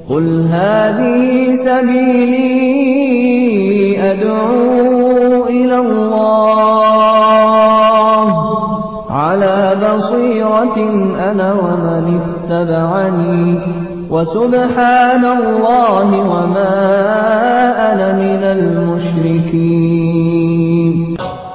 قل هذه سبيلي أدعو إلى الله على بصيرة أنا ومن اتبعني وسبحان الله وما أنا من المشركين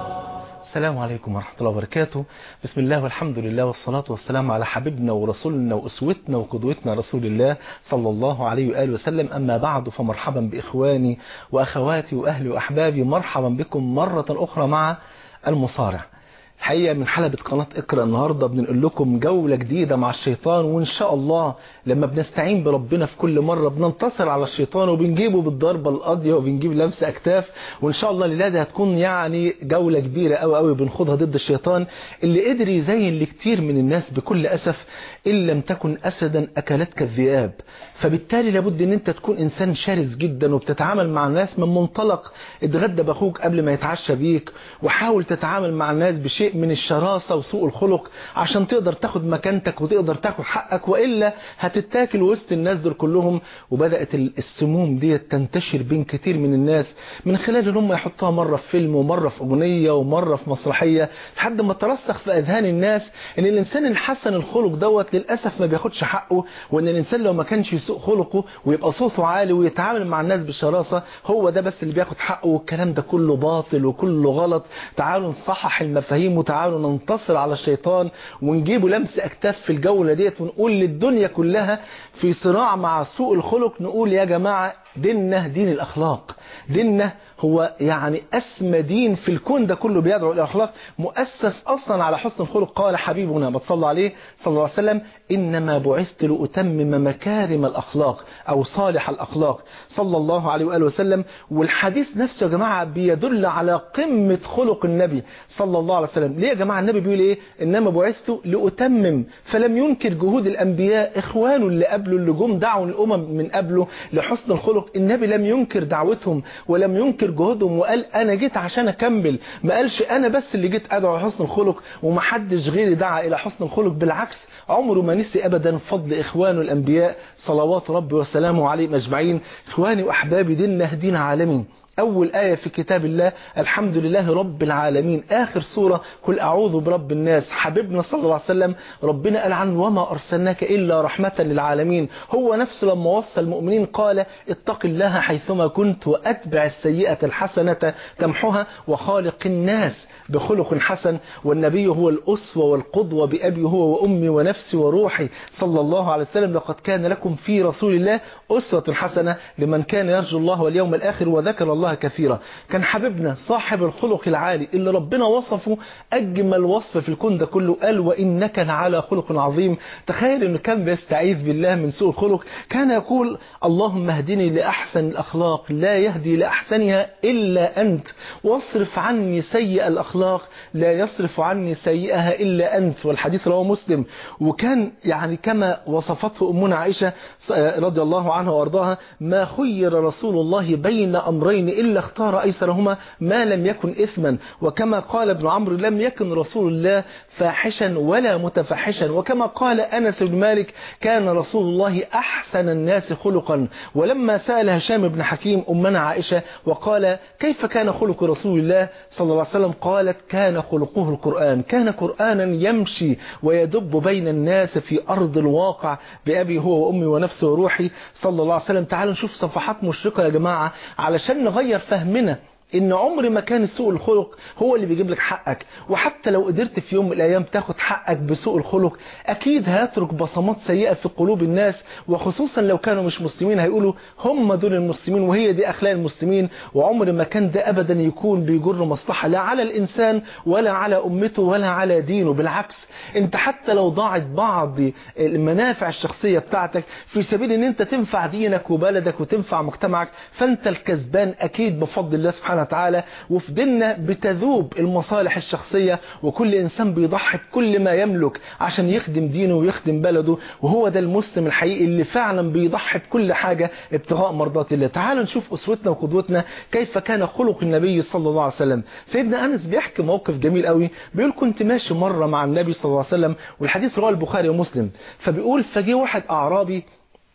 السلام عليكم ورحمة الله وبركاته بسم الله والحمد لله والصلاة والسلام على حبيبنا ورسولنا وأسوتنا وقدوتنا رسول الله صلى الله عليه وآله وسلم أما بعد فمرحبا بإخواني وأخواتي وأهلي وأحبابي مرحبا بكم مرة أخرى مع المصارع الحقيقة من حلبة قناة اقرأ النهاردة بنقول لكم جولة جديدة مع الشيطان وإن شاء الله لما بنستعين بربنا في كل مرة بننتصر على الشيطان وبنجيبه بالضربة القاضية وبنجيب لمس أكتاف وإن شاء الله الليلة دي هتكون يعني جولة كبيرة قوي قوي بنخوضها ضد الشيطان اللي قدر يزين لكتير من الناس بكل أسف إن لم تكن أسدا أكلتك الذئاب فبالتالي لابد ان انت تكون انسان شرس جدا وبتتعامل مع الناس من منطلق اتغدى باخوك قبل ما يتعشى بيك وحاول تتعامل مع الناس بشيء من الشراسة وسوء الخلق عشان تقدر تاخد مكانتك وتقدر تاخد حقك وإلا هتتاكل وسط الناس دول كلهم وبدأت السموم دي تنتشر بين كتير من الناس من خلال ان هم يحطوها مرة في فيلم ومرة في أغنية ومرة في مسرحية لحد ما ترسخ في أذهان الناس ان الإنسان الحسن الخلق دوت للأسف ما بياخدش حقه وان الإنسان لو ما كانش يسوء خلقه ويبقى صوته عالي ويتعامل مع الناس بشراسة هو ده بس اللي بياخد حقه والكلام ده كله باطل وكله غلط تعالوا نصحح المفاهيم وتعالوا ننتصر على الشيطان ونجيبه لمس أكتاف في الجولة ديت ونقول للدنيا كلها في صراع مع سوء الخلق نقول يا جماعة ديننا دين الأخلاق ديننا هو يعني أسمى دين في الكون ده كله بيدعو إلى الأخلاق مؤسس أصلا على حسن الخلق قال حبيبنا ما تصلى عليه صلى الله عليه وسلم إنما بعثت لأتمم مكارم الأخلاق أو صالح الأخلاق صلى الله عليه وآله وسلم والحديث نفسه يا جماعة بيدل على قمة خلق النبي صلى الله عليه وسلم ليه يا جماعة النبي بيقول إيه إنما بعثت لأتمم فلم ينكر جهود الأنبياء إخوانه اللي قبله اللي جم دعوا الأمم من قبله لحسن الخلق النبي لم ينكر دعوتهم ولم ينكر جهودهم وقال أنا جيت عشان أكمل ما قالش أنا بس اللي جيت أدعو حسن الخلق ومحدش غيري دعا إلى حسن الخلق بالعكس عمره ما نسي أبدا فضل إخوانه الأنبياء صلوات ربي وسلامه عليهم أجمعين إخواني وأحبابي ديننا دين عالمي أول آية في كتاب الله الحمد لله رب العالمين آخر سورة قل أعوذ برب الناس حبيبنا صلى الله عليه وسلم ربنا قال عنه وما أرسلناك إلا رحمة للعالمين هو نفسه لما وصى المؤمنين قال اتق الله حيثما كنت وأتبع السيئة الحسنة تمحها وخالق الناس بخلق حسن والنبي هو الأسوة والقدوة بأبي هو وأمي ونفسي وروحي صلى الله عليه وسلم لقد كان لكم في رسول الله أسوة حسنة لمن كان يرجو الله واليوم الآخر وذكر الله كثيرا كان حبيبنا صاحب الخلق العالي اللي ربنا وصفه أجمل وصف في الكون ده كله قال وإنك لعلى خلق عظيم تخيل أنه كان بيستعيذ بالله من سوء الخلق كان يقول اللهم اهدني لأحسن الأخلاق لا يهدي لأحسنها إلا أنت واصرف عني سيء الأخلاق لا يصرف عني سيئها إلا أنت والحديث رواه مسلم وكان يعني كما وصفته أمنا عائشة رضي الله عنها وارضاها ما خير رسول الله بين أمرين إلا اختار أيسرهما ما لم يكن إثما وكما قال ابن عمرو لم يكن رسول الله فاحشا ولا متفحشا وكما قال أنس بن مالك كان رسول الله أحسن الناس خلقا ولما سأل هشام بن حكيم أمنا عائشة وقال كيف كان خلق رسول الله صلى الله عليه وسلم قالت كان خلقه القرآن كان قرآنا يمشي ويدب بين الناس في أرض الواقع بأبي هو وأمي ونفسي وروحي صلى الله عليه وسلم تعالوا نشوف صفحات مشرقة يا جماعة علشان نغير فهمنا ان عمر ما كان سوء الخلق هو اللي بيجيب لك حقك وحتى لو قدرت في يوم من الايام تاخد حقك بسوء الخلق اكيد هيترك بصمات سيئة في قلوب الناس وخصوصا لو كانوا مش مسلمين هيقولوا هم دول المسلمين وهي دي اخلاق المسلمين وعمر ما كان ده ابدا يكون بيجر مصلحة لا على الانسان ولا على امته ولا على دينه بالعكس انت حتى لو ضاعت بعض المنافع الشخصية بتاعتك في سبيل ان انت تنفع دينك وبلدك وتنفع مجتمعك فانت الكسبان اكيد بفضل الله سبحانه وتعالى وفي ديننا بتذوب المصالح الشخصية وكل إنسان بيضحي بكل ما يملك عشان يخدم دينه ويخدم بلده وهو ده المسلم الحقيقي اللي فعلا بيضحي بكل حاجة ابتغاء مرضات الله تعالوا نشوف أسوتنا وقدوتنا كيف كان خلق النبي صلى الله عليه وسلم سيدنا أنس بيحكي موقف جميل قوي بيقول كنت ماشي مرة مع النبي صلى الله عليه وسلم والحديث رواه البخاري ومسلم فبيقول فجي واحد أعرابي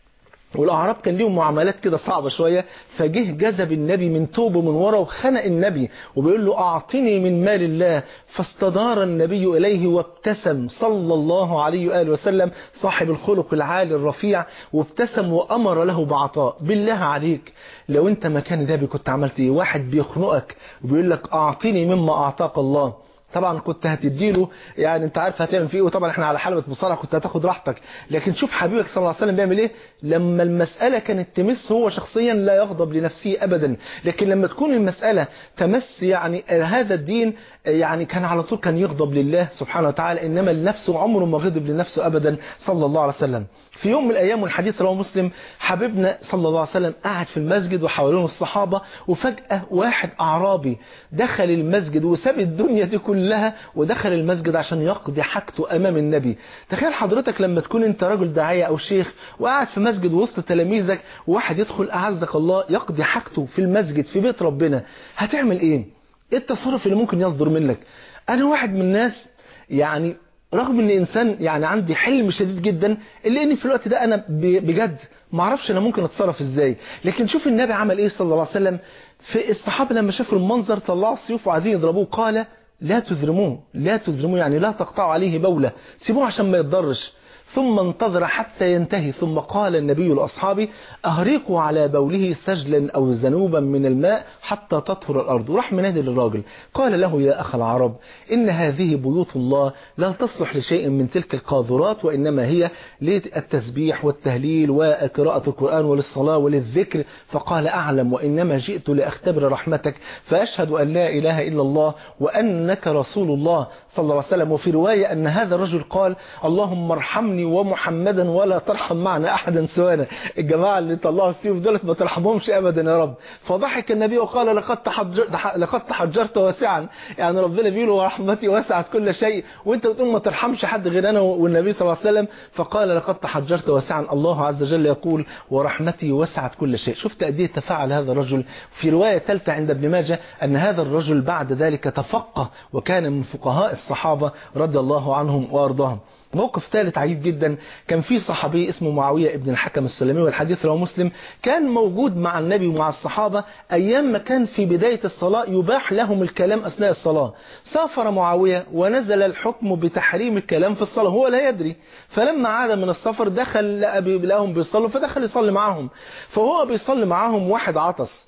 والاعراب كان ليهم معاملات كده صعبه شويه فجه جذب النبي من توبه من ورا وخنق النبي وبيقول له اعطني من مال الله فاستدار النبي اليه وابتسم صلى الله عليه واله وسلم صاحب الخلق العالي الرفيع وابتسم وامر له بعطاء بالله عليك لو انت مكان النبي كنت عملت ايه واحد بيخنقك وبيقول لك اعطني مما اعطاك الله طبعا كنت هتديله يعني انت عارف هتعمل فيه وطبعا احنا على حلبة مصارعة كنت هتاخد راحتك لكن شوف حبيبك صلى الله عليه وسلم بيعمل ايه لما المسألة كانت تمس هو شخصيا لا يغضب لنفسه ابدا لكن لما تكون المسألة تمس يعني هذا الدين يعني كان على طول كان يغضب لله سبحانه وتعالى انما لنفسه عمره ما غضب لنفسه ابدا صلى الله عليه وسلم في يوم من الايام والحديث رواه مسلم حبيبنا صلى الله عليه وسلم قاعد في المسجد وحوالينه الصحابه وفجاه واحد اعرابي دخل المسجد وساب الدنيا دي كلها ودخل المسجد عشان يقضي حاجته امام النبي تخيل حضرتك لما تكون انت رجل داعيه او شيخ وقاعد في مسجد وسط تلاميذك وواحد يدخل اعزك الله يقضي حاجته في المسجد في بيت ربنا هتعمل ايه ايه التصرف اللي ممكن يصدر منك انا واحد من الناس يعني رغم ان انسان يعني عندي حلم شديد جدا الا اني في الوقت ده انا بجد ما اعرفش انا ممكن اتصرف ازاي لكن شوف النبي عمل ايه صلى الله عليه وسلم في الصحابه لما شافوا المنظر طلعوا السيوف وعايزين يضربوه قال لا تزرموه لا تزرموه يعني لا تقطعوا عليه بوله سيبوه عشان ما يتضرش ثم انتظر حتى ينتهي ثم قال النبي لأصحابه أهريقوا على بوله سجلا أو ذنوبا من الماء حتى تطهر الأرض وراح منادي للراجل قال له يا أخ العرب إن هذه بيوت الله لا تصلح لشيء من تلك القاذورات وإنما هي للتسبيح والتهليل وقراءة القرآن وللصلاة وللذكر فقال أعلم وإنما جئت لأختبر رحمتك فأشهد أن لا إله إلا الله وأنك رسول الله صلى الله عليه وسلم وفي رواية أن هذا الرجل قال اللهم ارحمني ومحمدا ولا ترحم معنا أحدا سوانا الجماعة اللي طلعوا السيوف دولت ما ترحمهمش أبدا يا رب فضحك النبي وقال لقد تحجر لقد تحجرت واسعا يعني ربنا بيقول ورحمتي وسعت كل شيء وانت بتقول ما ترحمش حد غير أنا والنبي صلى الله عليه وسلم فقال لقد تحجرت واسعا الله عز وجل يقول ورحمتي وسعت كل شيء شفت قد ايه تفاعل هذا الرجل في رواية ثالثة عند ابن ماجه أن هذا الرجل بعد ذلك تفقه وكان من فقهاء الصحابة رضي الله عنهم وأرضاهم موقف ثالث عجيب جدا كان في صحابي اسمه معاوية ابن الحكم السلمي والحديث رواه مسلم كان موجود مع النبي ومع الصحابة أيام ما كان في بداية الصلاة يباح لهم الكلام أثناء الصلاة سافر معاوية ونزل الحكم بتحريم الكلام في الصلاة هو لا يدري فلما عاد من السفر دخل لهم بيصلوا فدخل يصلي معهم فهو بيصلي معهم واحد عطس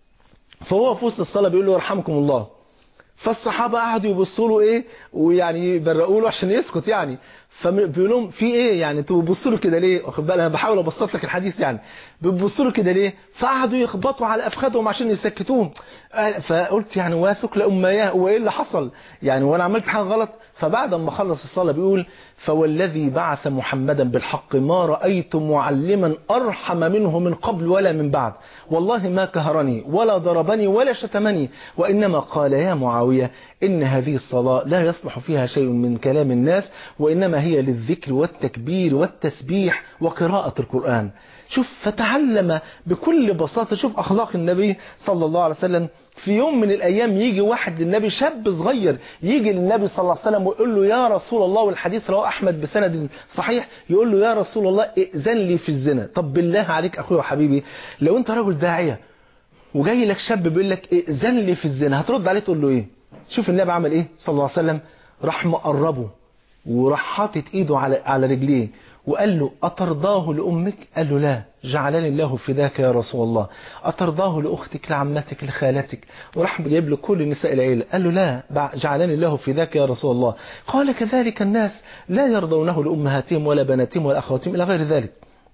فهو في وسط الصلاة بيقول له يرحمكم الله فالصحابة قعدوا يبصوا له ايه ويعني يبرقوا له عشان يسكت يعني فبيقول لهم في ايه يعني انتوا بتبصوا له كده ليه واخد بالك انا بحاول ابسط لك الحديث يعني بتبصوا له كده ليه فقعدوا يخبطوا على افخاذهم عشان يسكتوهم فقلت يعني واثق لامياه وايه اللي حصل يعني وانا عملت حاجه غلط فبعد ما خلص الصلاه بيقول فوالذي بعث محمدا بالحق ما رايت معلما ارحم منه من قبل ولا من بعد والله ما كهرني ولا ضربني ولا شتمني وانما قال يا معاويه ان هذه الصلاه لا يصلح فيها شيء من كلام الناس وانما هي للذكر والتكبير والتسبيح وقراءه القران شوف فتعلم بكل بساطة شوف أخلاق النبي صلى الله عليه وسلم في يوم من الأيام يجي واحد للنبي شاب صغير يجي للنبي صلى الله عليه وسلم ويقول له يا رسول الله والحديث رواه أحمد بسند صحيح يقول له يا رسول الله ائذن لي في الزنا طب بالله عليك أخوي وحبيبي لو أنت راجل داعية وجاي لك شاب بيقول لك ائذن لي في الزنا هترد عليه تقول له إيه شوف النبي عمل إيه صلى الله عليه وسلم راح مقربه وراح حاطط إيده على على رجليه وقال له أترضاه لأمك قال له لا جعلني الله فداك يا رسول الله أترضاه لأختك لعمتك لخالتك وراح جايب له كل نساء العيلة قال له لا جعلني الله فداك يا رسول الله قال كذلك الناس لا يرضونه لأمهاتهم ولا بناتهم ولا أخواتهم إلى غير ذلك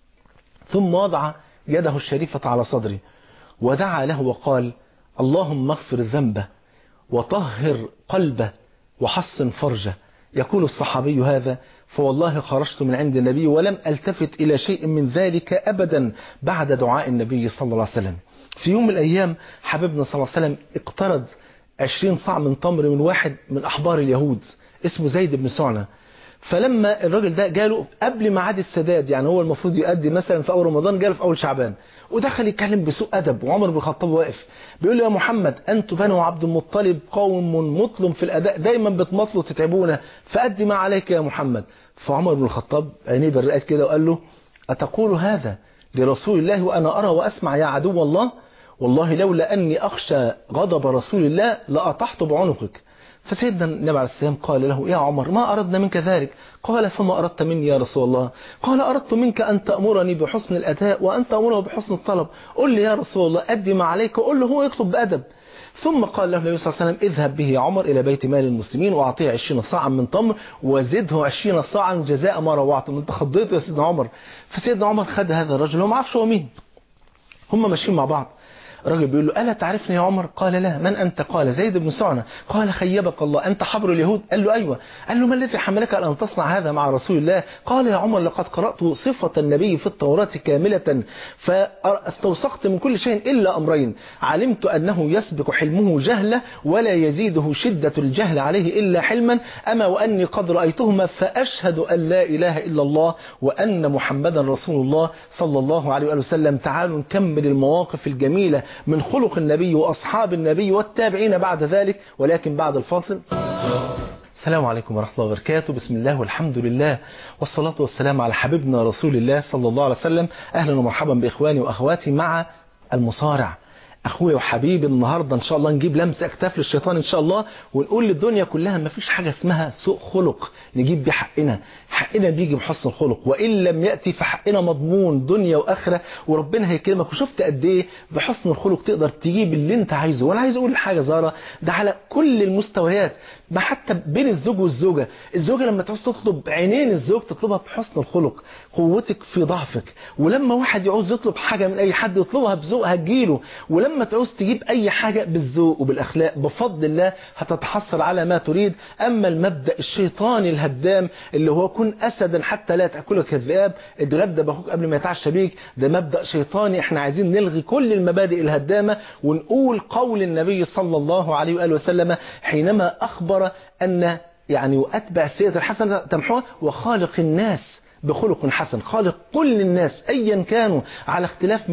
ثم وضع يده الشريفة على صدري ودعا له وقال اللهم اغفر ذنبه وطهر قلبه وحصن فرجه يقول الصحابي هذا فوالله خرجت من عند النبي ولم التفت إلى شيء من ذلك أبدا بعد دعاء النبي صلى الله عليه وسلم في يوم من الأيام حبيبنا صلى الله عليه وسلم اقترض 20 صاع من تمر من واحد من أحبار اليهود اسمه زيد بن سعنة فلما الراجل ده جاله قبل ميعاد السداد يعني هو المفروض يؤدي مثلا في اول رمضان جاله في اول شعبان ودخل يتكلم بسوء ادب وعمر بن الخطاب واقف بيقول له يا محمد انتم بنو عبد المطلب قوم مطلم في الاداء دايما بتمطلوا تتعبونا فادي ما عليك يا محمد فعمر بن الخطاب عينيه برقت كده وقال له اتقول هذا لرسول الله وأنا أرى وأسمع يا عدو الله والله لولا أني أخشى غضب رسول الله لأطحت بعنقك فسيدنا النبي عليه السلام قال له يا عمر ما أردنا منك ذلك قال فما أردت مني يا رسول الله قال أردت منك أن تأمرني بحسن الأداء وأن تأمره بحسن الطلب قل لي يا رسول الله أدي ما عليك وقل له هو يطلب بأدب ثم قال له النبي صلى الله عليه وسلم اذهب به يا عمر إلى بيت مال المسلمين وأعطيه 20 صاعا من تمر وزده 20 صاعا جزاء ما روعته انت خضيته يا سيدنا عمر فسيدنا عمر خد هذا الرجل هو ما عرفش هو مين هم ماشيين مع بعض الراجل بيقول له ألا تعرفني يا عمر قال لا من أنت قال زيد بن سعنة قال خيبك الله أنت حبر اليهود قال له أيوة قال له ما الذي حملك أن تصنع هذا مع رسول الله قال يا عمر لقد قرأت صفة النبي في التوراة كاملة فاستوثقت من كل شيء إلا أمرين علمت أنه يسبق حلمه جهلة ولا يزيده شدة الجهل عليه إلا حلما أما وأني قد رأيتهما فأشهد أن لا إله إلا الله وأن محمدا رسول الله صلى الله عليه وآله وسلم تعالوا نكمل المواقف الجميلة من خلق النبي وأصحاب النبي والتابعين بعد ذلك ولكن بعد الفاصل السلام عليكم ورحمة الله وبركاته بسم الله والحمد لله والصلاة والسلام على حبيبنا رسول الله صلى الله عليه وسلم أهلا ومرحبا بإخواني وأخواتي مع المصارع اخويا وحبيبي النهاردة ان شاء الله نجيب لمسة اكتاف للشيطان ان شاء الله ونقول للدنيا كلها ما فيش حاجة اسمها سوء خلق نجيب بيه حقنا حقنا بيجي بحسن الخلق وان لم يأتي فحقنا مضمون دنيا واخرة وربنا هيكرمك وشفت قد ايه بحسن الخلق تقدر تجيب اللي انت عايزه وانا عايز اقول حاجة زارة ده على كل المستويات ما حتى بين الزوج والزوجة الزوجة لما تعوز تطلب عينين الزوج تطلبها بحسن الخلق قوتك في ضعفك ولما واحد يعوز يطلب حاجة من اي حد يطلبها بذوق هتجيله ولما تعوز تجيب اي حاجة بالذوق وبالاخلاق بفضل الله هتتحصل على ما تريد اما المبدأ الشيطاني الهدام اللي هو كن اسدا حتى لا تاكلك الذئاب اتغدى باخوك قبل ما يتعشى بيك ده مبدأ شيطاني احنا عايزين نلغي كل المبادئ الهدامة ونقول قول النبي صلى الله عليه واله وسلم حينما اخبر أن يعني وأتبع السيئة الحسنة تمحوها وخالق الناس بخلق حسن خالق كل الناس أيا كانوا على اختلاف